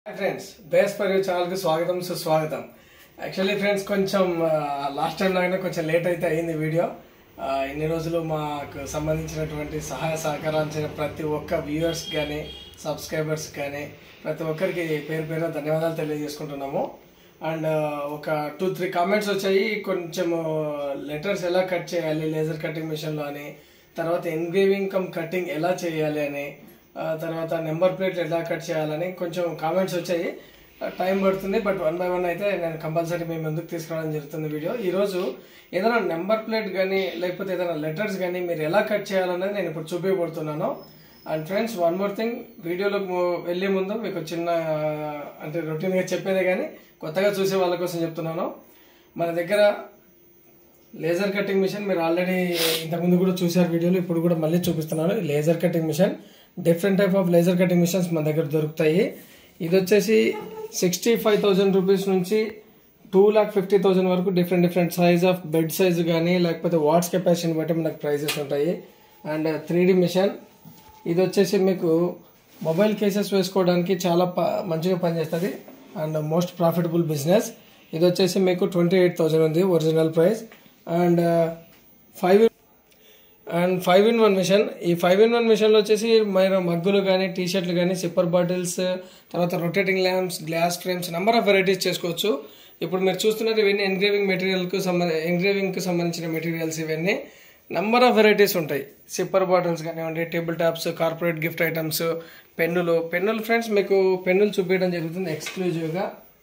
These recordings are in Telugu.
ఫ్రెండ్స్ బేస్ ఫర్ యూ ఛానల్కి స్వాగతం సుస్వాగతం యాక్చువల్లీ ఫ్రెండ్స్ కొంచెం లాస్ట్ టైం లాగానే కొంచెం లేట్ అయితే అయింది వీడియో ఆ, ఇన్ని రోజులు మాకు సంబంధించినటువంటి సహాయ సహకారాలు ప్రతి ఒక్క వ్యూవర్స్ కానీ సబ్స్క్రైబర్స్ కానీ ప్రతి ఒక్కరికి పేరు పేరు ధన్యవాదాలు తెలియజేసుకుంటున్నాము అండ్ ఒక టూ త్రీ కామెంట్స్ వచ్చాయి కొంచెం లెటర్స్ ఎలా కట్ చేయాలి లేజర్ కటింగ్ మిషన్లో అని తర్వాత ఎన్గ్రేవింగ్ కమ్ కటింగ్ ఎలా చేయాలి అని ఆ, తర్వాత నెంబర్ ప్లేట్ ఎలా కట్ చేయాలని కొంచెం కామెంట్స్ వచ్చాయి టైం పడుతుంది బట్ వన్ బై వన్ అయితే నేను కంపల్సరీ మేము ముందుకు తీసుకురావడం జరుగుతుంది వీడియో ఈరోజు ఏదైనా నెంబర్ ప్లేట్ కానీ లేకపోతే ఏదైనా లెటర్స్ కానీ మీరు ఎలా కట్ చేయాలనేది నేను ఇప్పుడు చూపించబడుతున్నాను and friends one more thing వీడియోలోకి ము- వెళ్ళే ముందు మీకు చిన్న ఆ, అంటే రొటీన్గా చెప్పేదే కానీ కొత్తగా చూసే వాళ్ళ కోసం చెప్తున్నాను మన దగ్గర లేజర్ కటింగ్ మిషన్ మీరు ఆల్రెడీ ఇంతకుముందు కూడా చూసారు వీడియోలో ఇప్పుడు కూడా మళ్ళీ చూపిస్తున్నాను laser cutting machine different type of laser cutting machines మన దగ్గర దొరుకుతాయి ఇది వచ్చేసి సిక్స్టీ ఫైవ్ థౌజండ్ రూపీస్ నుంచి టూ లాక్ ఫిఫ్టీ థౌసండ్ వరకు different different size of bed size కానీ లేకపోతే వాట్స్ కెపాసిటీని బట్టి మనకు ప్రైజెస్ ఉంటాయి అండ్ త్రీ మిషన్ ఇది వచ్చేసి మీకు మొబైల్ కేసెస్ వేసుకోవడానికి చాలా ప- మంచిగా పనిచేస్తుంది అండ్ మోస్ట్ ప్రాఫిటబుల్ బిజినెస్ ఇది వచ్చేసి మీకు ట్వంటీ ఎయిట్ థౌసండ్ ఉంది original price and five and five in one machine ఈ ఫైవ్ ఇన్ వన్ మిషన్లో వచ్చేసి మీరు మగ్గులు కానీ టీ షర్ట్లు కానీ సిప్పర్ బాటిల్స్ తర్వాత rotating lamps glass frames number of varieties చేసుకోవచ్చు ఇప్పుడు మీరు చూస్తున్నది ఇవన్నీ ఎంగ్రేవింగ్ మెటీరియల్కు సంబంధ ఎంగ్రేవింగ్కి సంబంధించిన మెటీరియల్స్ ఇవన్నీ నెంబర్ ఆఫ్ వెరైటీస్ ఉంటాయి సిప్పర్ బాటిల్స్ కానివ్వండి table tops corporate gift items పెన్నులు పెన్నులు ఫ్రెండ్స్ మీకు పెన్నులు చూపించడం జరుగుతుంది ఎక్స్క్లూజివ్గా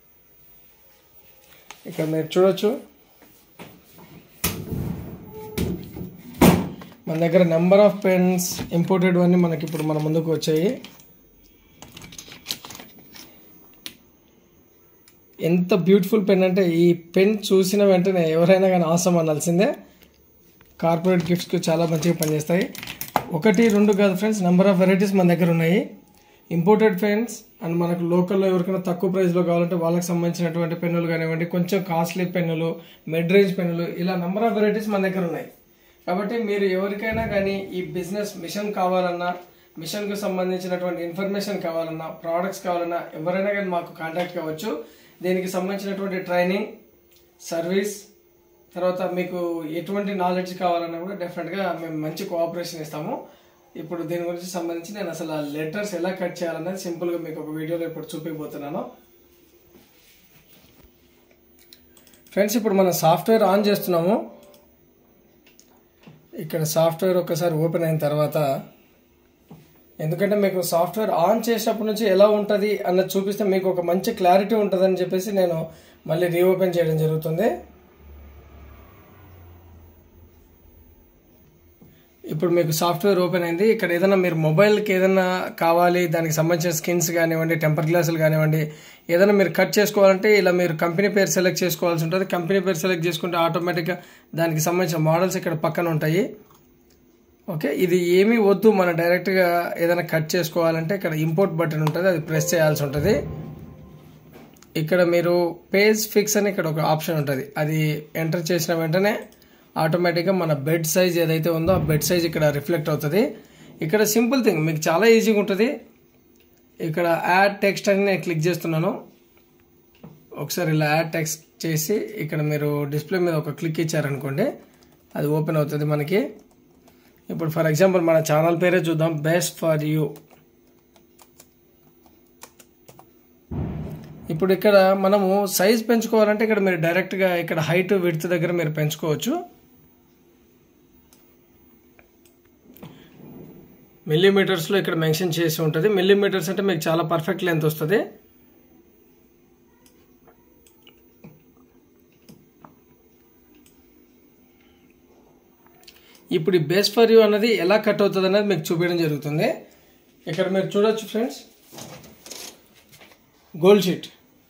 ఇక్కడ మీరు చూడొచ్చు మన దగ్గర నెంబర్ ఆఫ్ పెన్స్ ఇంపోర్టెడ్ అన్నీ మనకి ఇప్పుడు మన ముందుకు వచ్చాయి ఎంత బ్యూటిఫుల్ పెన్ అంటే ఈ పెన్ చూసిన వెంటనే ఎవరైనా కానీ ఆసం అనాల్సిందే కార్పొరేట్ గిఫ్ట్స్కి చాలా మంచిగా పనిచేస్తాయి ఒకటి రెండు కాదు ఫ్రెండ్స్ నెంబర్ ఆఫ్ వెరైటీస్ మన దగ్గర ఉన్నాయి ఇంపోర్టెడ్ పెన్స్ అండ్ మనకు లోకల్లో ఎవరికైనా తక్కువ ప్రైస్లో కావాలంటే వాళ్ళకి సంబంధించినటువంటి పెన్నులు కానివ్వండి కొంచెం కాస్ట్లీ పెన్నులు మిడ్ రేంజ్ పెన్నులు ఇలా నెంబర్ ఆఫ్ వెరైటీస్ మన దగ్గర ఉన్నాయి కాబట్టి మీరు ఎవరికైనా కానీ ఈ బిజినెస్ మిషన్ కావాలన్నా మిషన్కు సంబంధించినటువంటి ఇన్ఫర్మేషన్ కావాలన్నా ప్రోడక్ట్స్ కావాలన్నా ఎవరైనా కానీ మాకు కాంటాక్ట్ కావచ్చు దీనికి సంబంధించినటువంటి ట్రైనింగ్ సర్వీస్ తర్వాత మీకు ఎటువంటి నాలెడ్జ్ కావాలన్నా కూడా డెఫినెట్గా మేము మంచి కోఆపరేషన్ ఇస్తాము ఇప్పుడు దీని గురించి సంబంధించి నేను అసలు ఆ లెటర్స్ ఎలా కట్ చేయాలనేది సింపుల్గా మీకు ఒక వీడియోలో ఇప్పుడు చూపించబోతున్నాను ఫ్రెండ్స్ ఇప్పుడు మనం సాఫ్ట్వేర్ ఆన్ చేస్తున్నాము ఇక్కడ సాఫ్ట్వేర్ ఒకసారి ఓపెన్ అయిన తర్వాత ఎందుకంటే మీకు సాఫ్ట్వేర్ ఆన్ చేసినప్పటి నుంచి ఎలా ఉంటుంది అన్నది చూపిస్తే మీకు ఒక మంచి క్లారిటీ ఉంటుందని చెప్పేసి నేను మళ్ళీ రీఓపెన్ చేయడం జరుగుతుంది ఇప్పుడు మీకు సాఫ్ట్వేర్ ఓపెన్ అయింది ఇక్కడ ఏదైనా మీరు మొబైల్కి ఏదైనా కావాలి దానికి సంబంధించిన స్కిన్స్ కానివ్వండి టెంపర్ గ్లాసులు కానివ్వండి ఏదైనా మీరు కట్ చేసుకోవాలంటే ఇలా మీరు కంపెనీ పేరు సెలెక్ట్ చేసుకోవాల్సి ఉంటుంది కంపెనీ పేరు సెలెక్ట్ చేసుకుంటే ఆటోమేటిక్గా దానికి సంబంధించిన మోడల్స్ ఇక్కడ పక్కన ఉంటాయి ఓకే ఇది ఏమీ వద్దు మనం డైరెక్ట్గా ఏదైనా కట్ చేసుకోవాలంటే ఇక్కడ ఇంపోర్ట్ బటన్ ఉంటుంది అది ప్రెస్ చేయాల్సి ఉంటుంది ఇక్కడ మీరు పేజ్ ఫిక్స్ అని ఇక్కడ ఒక ఆప్షన్ ఉంటుంది అది ఎంటర్ చేసిన వెంటనే ఆటోమేటిక్గా మన బెడ్ సైజ్ ఏదైతే ఉందో ఆ బెడ్ సైజ్ ఇక్కడ రిఫ్లెక్ట్ అవుతుంది ఇక్కడ సింపుల్ థింగ్ మీకు చాలా ఈజీగా ఉంటుంది ఇక్కడ యాడ్ టెక్స్ట్ అని నేను క్లిక్ చేస్తున్నాను ఒకసారి ఇలా యాడ్ టెక్స్ట్ చేసి ఇక్కడ మీరు డిస్ప్లే మీద ఒక క్లిక్ ఇచ్చారనుకోండి అది ఓపెన్ అవుతుంది మనకి ఇప్పుడు ఫర్ ఎగ్జాంపుల్ మన ఛానల్ పేరే చూద్దాం బెస్ట్ ఫర్ యూ ఇప్పుడు ఇక్కడ మనము సైజ్ పెంచుకోవాలంటే ఇక్కడ మీరు డైరెక్ట్గా ఇక్కడ హైట్ విడ్త్ దగ్గర మీరు పెంచుకోవచ్చు మిల్లీమీటర్స్లో ఇక్కడ మెన్షన్ చేసి ఉంటుంది మిల్లీమీటర్స్ అంటే మీకు చాలా పర్ఫెక్ట్ లెంత్ వస్తుంది ఇప్పుడు ఈ బేస్ ఫర్ యూ అన్నది ఎలా కట్ అవుతుంది అనేది మీకు చూపించడం జరుగుతుంది ఇక్కడ మీరు చూడొచ్చు ఫ్రెండ్స్ గోల్డ్ షీట్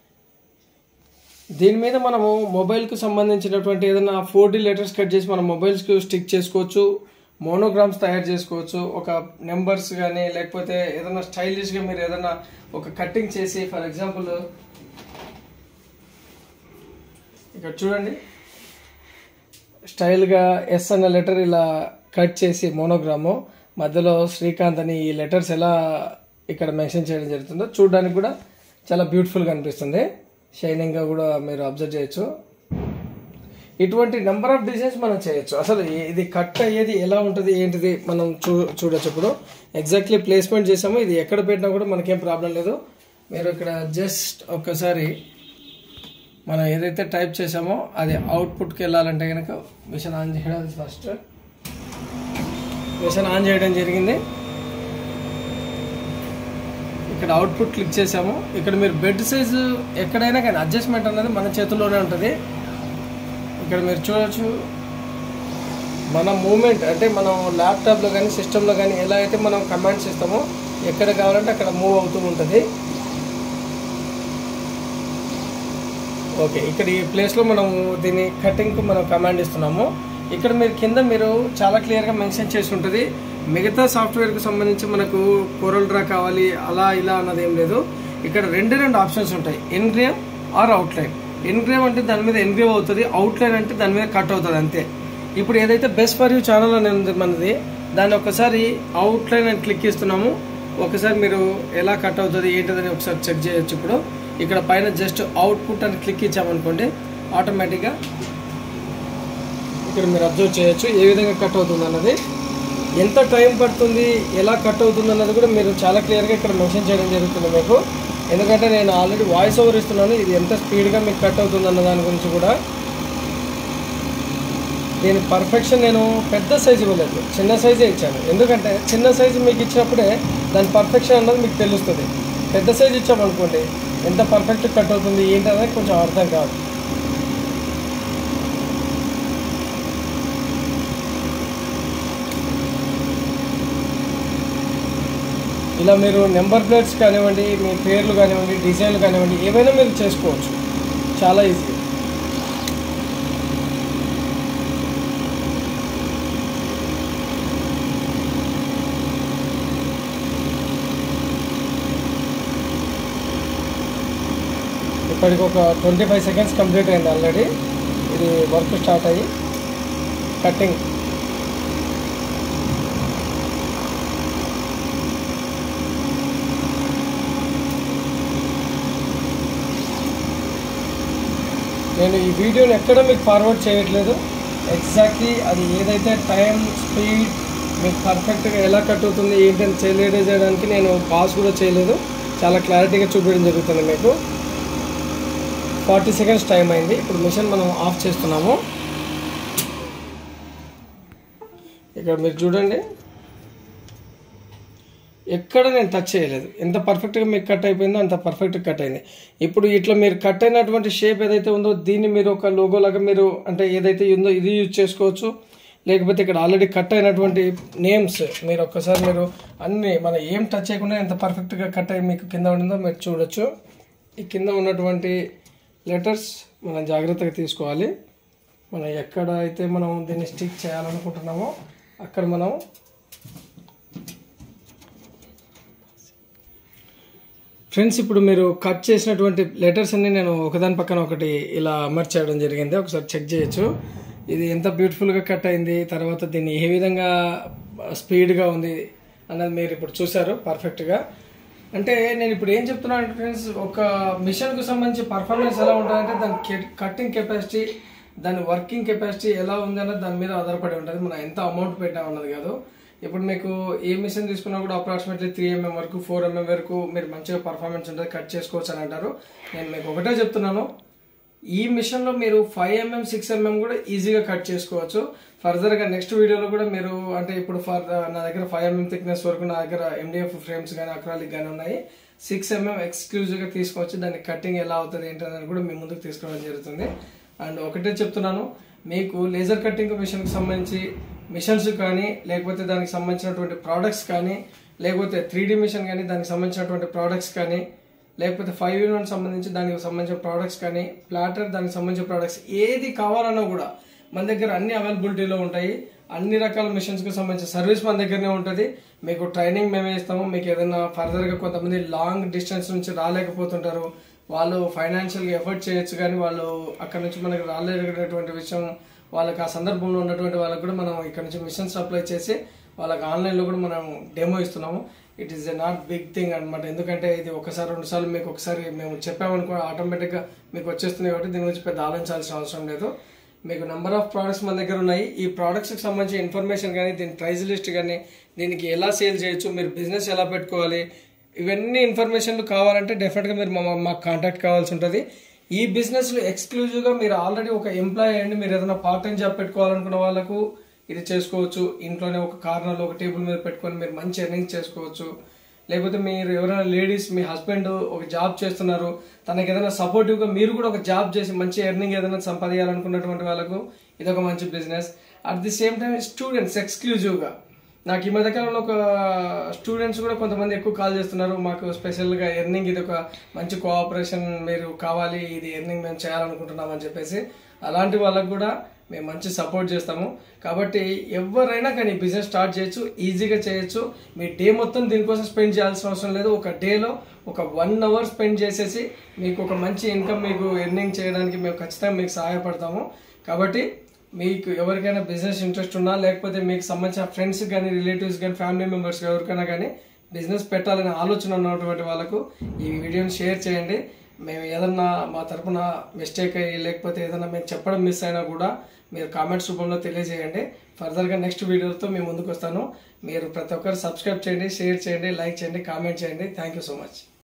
దీని మీద మనము మొబైల్కి సంబంధించినటువంటి ఏదైనా ఫోర్ డి లెటర్స్ కట్ చేసి మన మొబైల్స్కి స్టిక్ చేసుకోవచ్చు మోనోగ్రామ్స్ తయారు చేసుకోవచ్చు ఒక నెంబర్స్ కానీ లేకపోతే ఏదైనా స్టైలిష్గా మీరు ఏదైనా ఒక కట్టింగ్ చేసి ఫర్ ఎగ్జాంపుల్ ఇక్కడ చూడండి స్టైల్గా ఎస్ అన్న లెటర్ ఇలా కట్ చేసి మోనోగ్రాము మధ్యలో శ్రీకాంత్ అని ఈ లెటర్స్ ఎలా ఇక్కడ మెన్షన్ చేయడం జరుగుతుందో చూడడానికి కూడా చాలా బ్యూటిఫుల్గా అనిపిస్తుంది షైనింగ్గా కూడా మీరు అబ్జర్వ్ చేయొచ్చు ఇటువంటి నెంబర్ ఆఫ్ డిజైన్స్ మనం చేయొచ్చు అసలు ఈ- ఇది కట్ అయ్యేది ఎలా ఉంటుంది ఏంటిది మనం చూ చూడొచ్చు ఇప్పుడు ఎగ్జాక్ట్లీ ప్లేస్మెంట్ చేసాము ఇది ఎక్కడ పెట్టినా కూడా మనకేం ప్రాబ్లం లేదు మీరు ఇక్కడ జస్ట్ ఒక్కసారి మనం ఏదైతే టైప్ చేసామో అది అవుట్పుట్కి వెళ్ళాలంటే కనుక మిషన్ ఆన్ చేయడం ఫస్ట్ మిషన్ ఆన్ చేయడం జరిగింది ఇక్కడ అవుట్పుట్ క్లిక్ చేసాము ఇక్కడ మీరు బెడ్ సైజు ఎక్కడైనా కానీ అడ్జస్ట్మెంట్ అనేది మన చేతుల్లోనే ఉంటుంది ఇక్కడ మీరు చూడొచ్చు మన మూమెంట్ అంటే మనం ల్యాప్టాప్లో కానీ సిస్టంలో కానీ ఎలా అయితే మనం కమాండ్స్ ఇస్తామో ఎక్కడ కావాలంటే అక్కడ మూవ్ అవుతూ ఉంటుంది ఓకే ఇక్కడ ఈ ప్లేస్లో మనం దీన్ని కటింగ్కి మనం కమాండ్ ఇస్తున్నాము ఇక్కడ మీరు కింద మీరు చాలా క్లియర్గా మెన్షన్ చేసి ఉంటుంది మిగతా సాఫ్ట్వేర్కి సంబంధించి మనకు కోరల్ డ్రా కావాలి అలా ఇలా అన్నది ఏం లేదు ఇక్కడ రెండు రెండు ఆప్షన్స్ ఉంటాయి ఎన్గ్రేవ్ ఆర్ అవుట్లైన్ ఎన్గ్రేవ్ అంటే దాని మీద ఎన్గ్రేవ్ అవుతుంది అవుట్లైన్ అంటే దాని మీద కట్ అవుతుంది అంతే ఇప్పుడు ఏదైతే బెస్ట్ ఫర్ యూ ఛానల్ అని ఉంది మనది దాన్ని ఒకసారి అవుట్లైన్ అని క్లిక్ ఇస్తున్నాము ఒకసారి మీరు ఎలా కట్ అవుతుంది ఏంటిదని ఒకసారి చెక్ చేయొచ్చు ఇప్పుడు ఇక్కడ పైన జస్ట్ అవుట్పుట్ అని క్లిక్ ఇచ్చామనుకోండి ఆటోమేటిక్గా ఇక్కడ మీరు అబ్జర్వ్ చేయొచ్చు ఏ విధంగా కట్ అవుతుంది అన్నది ఎంత టైం పడుతుంది ఎలా కట్ అవుతుంది అన్నది కూడా మీరు చాలా క్లియర్గా ఇక్కడ మెన్షన్ చేయడం జరుగుతుంది మీకు ఎందుకంటే నేను ఆల్రెడీ వాయిస్ ఓవర్ ఇస్తున్నాను ఇది ఎంత స్పీడ్గా మీకు కట్ అవుతుంది అన్న దాని గురించి కూడా దీని పర్ఫెక్షన్ నేను పెద్ద సైజు ఇవ్వలేదు చిన్న సైజే ఇచ్చాను ఎందుకంటే చిన్న సైజు మీకు ఇచ్చినప్పుడే దాని పర్ఫెక్షన్ అన్నది మీకు తెలుస్తుంది పెద్ద సైజు ఇచ్చామనుకోండి ఎంత పర్ఫెక్ట్ కట్ అవుతుంది ఏంటి అనేది కొంచెం అర్థం కాదు ఇలా మీరు నెంబర్ ప్లేట్స్ కానివ్వండి మీ పేర్లు కానివ్వండి డిజైన్లు కానివ్వండి ఏవైనా మీరు చేసుకోవచ్చు చాలా ఈజీ ఇప్పటికి ఒక ట్వంటీ ఫైవ్ సెకండ్స్ కంప్లీట్ అయింది ఆల్రెడీ ఇది వర్క్ స్టార్ట్ అయ్యి కటింగ్ నేను ఈ వీడియోని ఎక్కడ మీకు ఫార్వర్డ్ చేయట్లేదు ఎగ్జాక్ట్లీ అది ఏదైతే టైం స్పీడ్ మీకు పర్ఫెక్ట్గా ఎలా కట్ అవుతుంది ఏంటని చేయలేదు చేయడానికి నేను పాస్ కూడా చేయలేదు చాలా క్లారిటీగా చూపించడం జరుగుతుంది మీకు ఫార్టీ సెకండ్స్ టైం అయింది ఇప్పుడు మిషన్ మనం ఆఫ్ చేస్తున్నాము ఇక్కడ మీరు చూడండి ఎక్కడ నేను టచ్ చేయలేదు ఎంత పర్ఫెక్ట్గా మీకు కట్ అయిపోయిందో అంత పర్ఫెక్ట్గా కట్ అయింది ఇప్పుడు ఇట్లా మీరు కట్ అయినటువంటి షేప్ ఏదైతే ఉందో దీన్ని మీరు ఒక లోగో లాగా మీరు అంటే ఏదైతే ఉందో ఇది యూజ్ చేసుకోవచ్చు లేకపోతే ఇక్కడ ఆల్రెడీ కట్ అయినటువంటి నేమ్స్ మీరు ఒక్కసారి మీరు అన్ని మన ఏం టచ్ చేయకుండా ఎంత పర్ఫెక్ట్గా కట్ అయ్యి మీకు కింద ఉండిందో మీరు చూడొచ్చు ఈ కింద ఉన్నటువంటి లెటర్స్ మనం జాగ్రత్తగా తీసుకోవాలి మనం ఎక్కడ అయితే మనం దీన్ని స్టిక్ చేయాలనుకుంటున్నామో అక్కడ మనం ఫ్రెండ్స్ ఇప్పుడు మీరు కట్ చేసినటువంటి లెటర్స్ అన్ని నేను ఒకదాని పక్కన ఒకటి ఇలా అమర్చ్ చేయడం జరిగింది ఒకసారి చెక్ చేయొచ్చు ఇది ఎంత బ్యూటిఫుల్గా కట్ అయింది తర్వాత దీన్ని ఏ విధంగా స్పీడ్గా ఉంది అన్నది మీరు ఇప్పుడు చూసారు పర్ఫెక్ట్గా అంటే నేను ఇప్పుడు ఏం చెప్తున్నాను అంటే ఫ్రెండ్స్ ఒక మిషన్కు సంబంధించి పర్ఫార్మెన్స్ ఎలా ఉంటుందంటే దాని కటింగ్ కెపాసిటీ దాని వర్కింగ్ కెపాసిటీ ఎలా ఉంది అన్నది దాని మీద ఆధారపడి ఉంటుంది మనం ఎంత అమౌంట్ పెట్టాం అన్నది కాదు ఇప్పుడు మీకు ఏ మిషన్ తీసుకున్నా కూడా అప్రాక్సిమేట్లీ త్రీ ఎంఎం వరకు ఫోర్ ఎంఎం వరకు మీరు మంచిగా పర్ఫార్మెన్స్ ఉంటుంది కట్ చేసుకోవచ్చు అని అంటారు నేను మీకు ఒకటే చెప్తున్నాను ఈ మిషన్లో మీరు ఫైవ్ ఎంఎం సిక్స్ ఎంఎం కూడా ఈజీగా కట్ చేసుకోవచ్చు ఫర్దర్గా నెక్స్ట్ వీడియోలో కూడా మీరు అంటే ఇప్పుడు ఫర్ నా దగ్గర ఫైవ్ ఎంఎం థిక్నెస్ వరకు నా దగ్గర ఎండిఎఫ్ ఫ్రేమ్స్ కానీ అక్రాలిక్ కానీ ఉన్నాయి సిక్స్ ఎంఎం ఎక్స్క్లూజివ్గా తీసుకోవచ్చు దాన్ని కటింగ్ ఎలా అవుతుంది ఏంటనేది కూడా మీ ముందుకు తీసుకురావడం జరుగుతుంది అండ్ ఒకటే చెప్తున్నాను మీకు లేజర్ కటింగ్ మిషన్కి సంబంధించి మిషన్స్ కానీ లేకపోతే దానికి సంబంధించినటువంటి ప్రోడక్ట్స్ కానీ లేకపోతే త్రీ మిషన్ కానీ దానికి సంబంధించినటువంటి ప్రోడక్ట్స్ కానీ లేకపోతే ఫైవ్ ఇన్ వన్ సంబంధించి దానికి సంబంధించిన ప్రోడక్ట్స్ కానీ ప్లాటర్ దానికి సంబంధించిన ప్రోడక్ట్స్ ఏది కావాలన్నా కూడా మన దగ్గర అన్ని అవైలబిలిటీలో ఉంటాయి అన్ని రకాల మిషన్స్కి సంబంధించిన సర్వీస్ మన దగ్గరనే ఉంటుంది మీకు ట్రైనింగ్ మేమే ఇస్తాము మీకు ఏదైనా ఫర్దర్గా కొంతమంది లాంగ్ డిస్టెన్స్ నుంచి రాలేకపోతుంటారు వాళ్ళు ఫైనాన్షియల్గా ఎఫర్ట్ చేయొచ్చు కానీ వాళ్ళు అక్కడ నుంచి మనకి రాలేనటువంటి విషయం వాళ్ళకి ఆ సందర్భంలో ఉన్నటువంటి వాళ్ళకి కూడా మనం ఇక్కడ నుంచి మిషన్ సప్లై చేసి వాళ్ళకి ఆన్లైన్లో కూడా మనం డెమో ఇస్తున్నాము it is a not big thing అనమాట ఎందుకంటే ఇది ఒకసారి రెండు సార్లు మీకు ఒకసారి మేము చెప్పామనుకో ఆటోమేటిక్గా మీకు వచ్చేస్తుంది కాబట్టి దీని గురించి పెద్ద ఆలోచించాల్సిన అవసరం లేదు మీకు నెంబర్ ఆఫ్ ప్రోడక్ట్స్ మన దగ్గర ఉన్నాయి ఈ ప్రోడక్ట్స్కి సంబంధించిన ఇన్ఫర్మేషన్ కానీ దీని ప్రైస్ లిస్ట్ కానీ దీనికి ఎలా సేల్ చేయొచ్చు మీరు బిజినెస్ ఎలా పెట్టుకోవాలి ఇవన్నీ ఇన్ఫర్మేషన్లు కావాలంటే డెఫినెట్గా మీరు మా మాకు కాంటాక్ట్ కావాల్సి ఉంటుంది ఈ బిజినెస్లో ఎక్స్క్లూజివ్గా మీరు ఆల్రెడీ ఒక ఎంప్లాయీ అండి మీరు ఏదైనా పార్ట్ టైం జాబ్ పెట్టుకోవాలనుకున్న వాళ్ళకు ఇది చేసుకోవచ్చు ఇంట్లోనే ఒక కార్నర్లో ఒక టేబుల్ మీద పెట్టుకొని మీరు మంచి ఎర్నింగ్ చేసుకోవచ్చు లేకపోతే మీరు ఎవరైనా లేడీస్ మీ హస్బెండ్ ఒక జాబ్ చేస్తున్నారు తనకి ఏదైనా సపోర్టివ్గా మీరు కూడా ఒక జాబ్ చేసి మంచి ఎర్నింగ్ ఏదైనా సంపాదించాలనుకున్నటువంటి వాళ్ళకు ఇది ఒక మంచి business at the same time students ఎక్స్క్లూజివ్గా నాకు ఈ మధ్యకాలంలో ఒక స్టూడెంట్స్ కూడా కొంతమంది ఎక్కువ కాల్ చేస్తున్నారు మాకు స్పెషల్గా ఎర్నింగ్ ఇది ఒక మంచి కోఆపరేషన్ మీరు కావాలి ఇది ఎర్నింగ్ మేము చేయాలనుకుంటున్నాం అని చెప్పేసి అలాంటి వాళ్ళకు కూడా మేము మంచి సపోర్ట్ చేస్తాము కాబట్టి ఎవరైనా కానీ బిజినెస్ స్టార్ట్ చేయొచ్చు ఈజీగా చేయొచ్చు మీ డే మొత్తం దీనికోసం స్పెండ్ చేయాల్సిన అవసరం లేదు ఒక డేలో ఒక వన్ అవర్ స్పెండ్ చేసేసి మీకు ఒక మంచి ఇన్కమ్ మీకు ఎర్నింగ్ చేయడానికి మేము ఖచ్చితంగా మీకు సహాయపడతాము కాబట్టి మీకు ఎవరికైనా బిజినెస్ ఇంట్రెస్ట్ ఉన్నా లేకపోతే మీకు సంబంధించిన ఫ్రెండ్స్ కానీ రిలేటివ్స్ కానీ ఫ్యామిలీ మెంబర్స్ ఎవరికైనా కానీ బిజినెస్ పెట్టాలనే ఆలోచన ఉన్నటువంటి వాళ్ళకు ఈ వీడియోని షేర్ చేయండి మేము ఏదన్నా మా తరపున మిస్టేక్ అయ్యి లేకపోతే ఏదన్నా మేము చెప్పడం మిస్ అయినా కూడా మీరు కామెంట్స్ రూపంలో తెలియజేయండి ఫర్దర్గా నెక్స్ట్ వీడియోతో మేము ముందుకు వస్తాను మీరు ప్రతి ఒక్కరు సబ్స్క్రైబ్ చేయండి షేర్ చేయండి లైక్ చేయండి కామెంట్ చేయండి థ్యాంక్ యూ సో మచ్